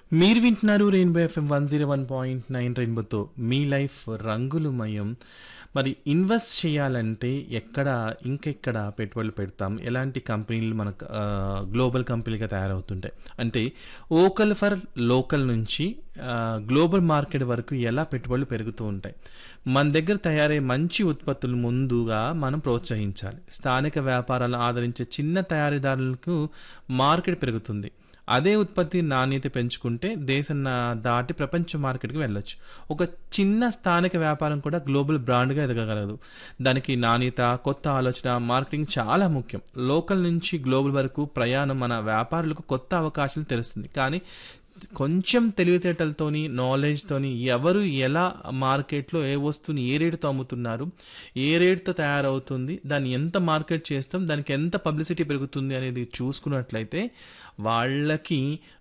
మీరు వింటున్నారు rainbow FM one zero one point nine రెయిన్బోతో మీ లైఫ్ రంగులమయం మరి ఇన్వెస్ట్ చేయాలంటే ఎక్కడ ఇంకెక్కడ పెట్టుబడులు పెడతాం ఎలాంటి కంపెనీలు మనకు ఆ, గ్లోబల్ కంపెనీలుగా తయారవుతుంటాయి అంటే ఓకల్ ఫర్ లోకల్ నుంచి ఆ, గ్లోబల్ మార్కెట్ వరకు ఎలా పెట్టుబడులు పెరుగుతూ ఉంటాయి మన దగ్గర తయారయ్యే మంచి ఉత్పత్తులు ముందుగా మనం ప్రోత్సహించాలి స్థానిక వ్యాపారాలను ఆదరించే చిన్న తయారీదారులకు మార్కెట్ పెరుగుతుంది అదే ఉత్పత్తి నాణ్యత పెంచుకుంటే దేశం నా- దాటి ప్రపంచ మార్కెట్కి వెళ్ళొచ్చు ఒక చిన్న స్థానిక వ్యాపారం కూడా గ్లోబల్ బ్రాండ్గా ఎదగగలదు దానికి నాణ్యత కొత్త ఆలోచన మార్కెటింగ్ చాలా ముఖ్యం లోకల్ నుంచి గ్లోబల్ వరకు ప్రయాణం మన వ్యాపారులకు కొత్త అవకాశాలు తెరుస్తుంది కానీ కొంచెం తెలివితేటలతోని నాలెడ్జ్తోని ఎవరు ఎలా మార్కెట్లో ఏ వస్తువుని ఏ రేటుతో అమ్ముతున్నారు ఏ రేటుతో తయారవుతుంది దాన్ని ఎంత మార్కెట్ చేస్తాం దానికి ఎంత పబ్లిసిటీ పెరుగుతుంది అనేది చూసుకున్నట్లయితే వాళ్ళకి